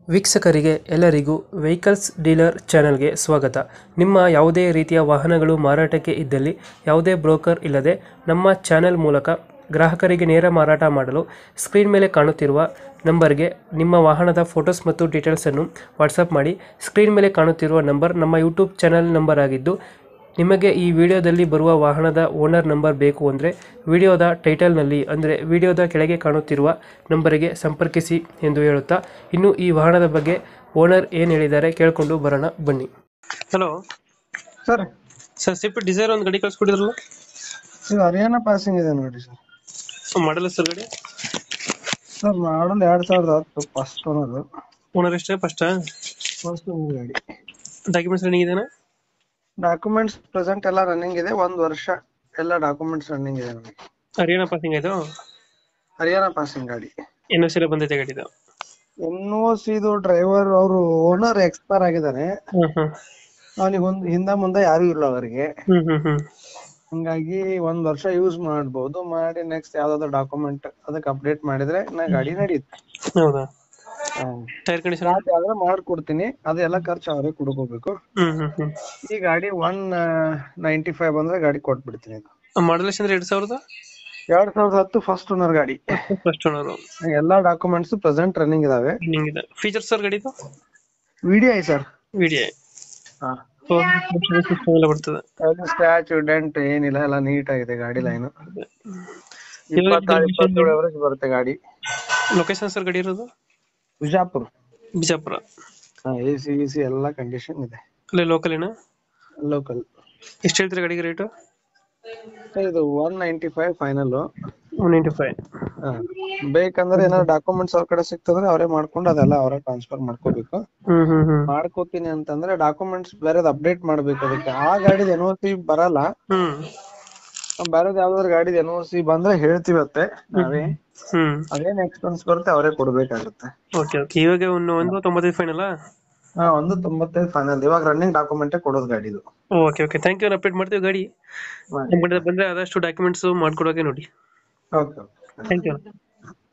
ವೀಕ್ಷಕರಿಗೆ ಎಲ್ಲರಿಗೂ vehicles dealer ಚಾನೆಲ್ಗೆ ಸ್ವಾಗತ ನಿಮ್ಮ ಯಾವುದೇ ರೀತಿಯ ವಾಹನಗಳು ಮಾರಾಟಕ್ಕೆ ಇದ್ದಲ್ಲಿ ಯಾವುದೇ ಬ್ರೋಕರ್ ಇಲ್ಲದೆ ನಮ್ಮ ಚಾನೆಲ್ ಮೂಲಕ ಗ್ರಾಹಕರಿಗೆ ನೇರ ಮಾರಾಟ ಮಾಡಲು ಸ್ಕ್ರೀನ್ ಮೇಲೆ ಕಾಣುತ್ತಿರುವ ನಂಬರ್ಗೆ ನಿಮ್ಮ ವಾಹನದ ಫೋಟೋಸ್ ಮತ್ತು ಡೀಟೇಲ್ಸನ್ನು ವಾಟ್ಸಪ್ ಮಾಡಿ ಸ್ಕ್ರೀನ್ ಮೇಲೆ ಕಾಣುತ್ತಿರುವ ನಂಬರ್ ನಮ್ಮ ಯೂಟ್ಯೂಬ್ ಚಾನೆಲ್ ನಂಬರ್ ಆಗಿದ್ದು ನಿಮಗೆ ಈ ವಿಡಿಯೋದಲ್ಲಿ ಬರುವ ವಾಹನದ ಓನರ್ ನಂಬರ್ ಬೇಕು ಅಂದರೆ ವಿಡಿಯೋದ ಟೈಟಲ್ನಲ್ಲಿ ಅಂದರೆ ವಿಡಿಯೋದ ಕೆಳಗೆ ಕಾಣುತ್ತಿರುವ ನಂಬರಿಗೆ ಸಂಪರ್ಕಿಸಿ ಎಂದು ಹೇಳುತ್ತಾ ಇನ್ನು ಈ ವಾಹನದ ಬಗ್ಗೆ ಓನರ್ ಏನು ಹೇಳಿದ್ದಾರೆ ಕೇಳಿಕೊಂಡು ಬರೋಣ ಬನ್ನಿ hello sir sir Swift Dzire ಒಂದು ಗಾಡಿ ಕಳಿಸ್ಕೊಡಿದ್ರಲ್ಲ ಇದು ಹರಿಯಾಣ ಪಾಸಿಂಗ್ ಇದೆ ನೋಡಿ ಸರ್ ಮಾಡಲ್ಲ ಸರ್ ಗಾಡಿ ಸರ್ ಮಾಡಲ್ ಎರಡ್ ಸಾವಿರದ ಹತ್ತು ಫಸ್ಟ್ ಓನರ್ ಓನರ್ ಎಷ್ಟೇ ಫಸ್ಟ್ ಫಸ್ಟ್ ಗಾಡಿ ಡಾಕ್ಯುಮೆಂಟ್ಸ್ ರನ್ನಿಂಗ್ ಇದೆನಾ ಡಾಕ್ಯುಮೆಂಟ್ಸ್ ಪ್ರೆಸೆಂಟ್ ಎಲ್ಲ ರನ್ನಿಂಗ್ ಇದೆ ಒಂದ್ ವರ್ಷ ಎಲ್ಲ ಡಾಕ್ಯುಮೆಂಟ್ಸ್ ರನ್ನಿಂಗ್ ಇದೆ ನಮಗೆ ಹರಿಯಾಣ ಪಾಸಿಂಗ್ ಆಯಿತು ಹರಿಯಾಣ ಪಾಸಿಂಗ್ ಗಾಡಿ ಎನ್ ಎಸ್ ಬಂದೈತೆ ಗಾಡಿದು ಎನ್ ಓ ಸಿದು ಡ್ರೈವರ್ ಅವರು ಓನರ್ ಎಕ್ಸ್ಪೈರ್ ಆಗಿದ್ದಾರೆ ಹ್ಞೂ ಹ್ಞೂ ಅವನಿಗೆ ಒಂದ್ ಹಿಂದ ಮುಂದೆ ಯಾರು ಇಲ್ಲ ಅವರಿಗೆ ಹ್ಞೂ ಹ್ಞೂ ಹ್ಞೂ ಹಂಗಾಗಿ ಒಂದ್ ವರ್ಷ ಯೂಸ್ ಮಾಡ್ಬೋದು ಮಾಡಿ ನೆಕ್ಸ್ಟ್ ಯಾವ್ದಾದ್ರು ಡಾಕ್ಯುಮೆಂಟ್ ಅದಕ್ಕೆ ಅಪ್ಡೇಟ್ ಮಾಡಿದ್ರೆ ನಾ ಗಾಡಿ ನಡೆಯುತ್ತೆ ಹೌದಾ ಟೈರ್ ಕಂಡೀಷನ್ ಸ್ಟಾರ್ಟ್ ಆದ್ರೆ ಮಾಡ್ಕೊಡ್ತೀನಿ ಅದೆಲ್ಲ ಖರ್ಚು ಅವರೇ ಕೊಡ್ಕೋಬೇಕು ಹ್ಞೂ ಹ್ಞೂ ಹ್ಞೂ ಈ ಗಾಡಿ ಒನ್ ನೈಂಟಿ ಫೈವ್ ಬಂದ್ರೆ ಗಾಡಿ ಕೊಟ್ಬಿಡ್ತೀನಿ ಇದು ಮಾಡಲ್ ಎಷ್ಟು ಅಂದ್ರೆ ಎರಡು ಸಾವಿರದ ಎರಡ್ ಸಾವಿರದ ಹತ್ತು ಫಸ್ಟ್ ಓನರ್ ಗಾಡಿ ಫಸ್ಟ್ ಓನರು ಎಲ್ಲಾ ಡಾಕ್ಯುಮೆಂಟ್ಸ್ ಪ್ರೆಸೆಂಟ್ ರನ್ನಿಂಗ್ ಇದಾವೆ ರನ್ನಿಂಗ್ ಇದೆ ಫೀಚರ್ಸ್ ಸರ್ ಗಾಡಿದು video I sir video system ಎಲ್ಲ ಬರ್ತದೆ ಸ್ಕ್ರಾಚ್ ಡೆಂಟ್ ಏನಿಲ್ಲ ಎಲ್ಲ ನೀಟ್ ಆಗಿದೆ ಗಾಡಿ ಲೈನ್ ಇಪ್ಪತ್ತಾರು ಇಪ್ಪತ್ತೇಳು ಎವರೇಜ್ ಬರುತ್ತೆ ಗಾಡಿ ಲೊಕೇಶನ್ ಸರ್ ಗಾಡಿ ಇರೋದು Bijapur Bijapur A C V C ಎಲ್ಲ ಕಂಡೀಷನ್ ಇದೆ ಅಲ್ಲೇ ಲೋಕಲ್ ಏನಾ ಲೋಕಲ್ ಎಷ್ಟು ಹೇಳ್ತೀರಿ ಗಾಡಿಗೆ ರೇಟು ಇದು one ninety five final one ninety five ಬೇಕಂದ್ರೆ ಏನಾದ್ರು ಡಾಕ್ಯುಮೆಂಟ್ಸ್ ಅವ್ರ ಕಡೆ ಸಿಕ್ತಂದ್ರೆ ಅವರೇ ಮಾಡ್ಕೊಂಡು ಅದೆಲ್ಲ ಅವರೇ ಟ್ರಾನ್ಸ್ಫರ್ ಮಾಡ್ಕೋಬೇಕು ಹ್ಮ್ ಹ್ಮ್ ಹ್ಮ್ ಮಾಡ್ಕೋತೀನಿ ಅಂತಂದ್ರೆ ಡಾಕ್ಯುಮೆಂಟ್ಸ್ ಬೇರೆದ್ ಅಪ್ಡೇಟ್ ಮಾಡ್ಬೇಕು ಅದಕ್ಕೆ ಆ ಗಾಡಿದ ಎನ್ ಓ ಸಿ ಬರಲ್ಲ ಹ್ಮ್ ಬೇರೆದ್ ಯಾವ್ದಾದ್ರು ಗಾಡಿದ ಎನ್ ಓ ಸಿ ಬಂದ್ರೆ ಹೇಳ್ತೀವತ್ತೆ ನಾವೇ ಹ್ಮ್ ಅದೇನ್ ಎಕ್ಸ್ಪೆನ್ಸ್ ಬರುತ್ತೆ ಅವರೇ ಕೊಡ್ಬೇಕಾಗುತ್ತೆ ಓಕೆ ಓಕೆ ಇವಾಗ ಒಂದು ಒಂದು ತೊಂಬತ್ತೈದು ಫೈನಲ್ ಹಾ ಒಂದು ತೊಂಬತ್ತೈದು ಫೈನಲ್ ಇವಾಗ ರನ್ನಿಂಗ್ ಡಾಕ್ಯುಮೆಂಟ್ ಕೊಡೋದು ಗಾಡಿದು okay okay thank you update ಮಾಡ್ತೀವಿ ಗಾಡಿ ನಮ್ಮ ಕಡೆ ಬಂದ್ರೆ ಆದಷ್ಟು ಡಾಕ್ಯುಮೆಂಟ್ಸ್ ಮಾಡ್ಕೊಡೋಕೆ ನೋಡಿ ಓಕೆ ಓಕೆ ಥ್ಯಾಂಕ್ ಯು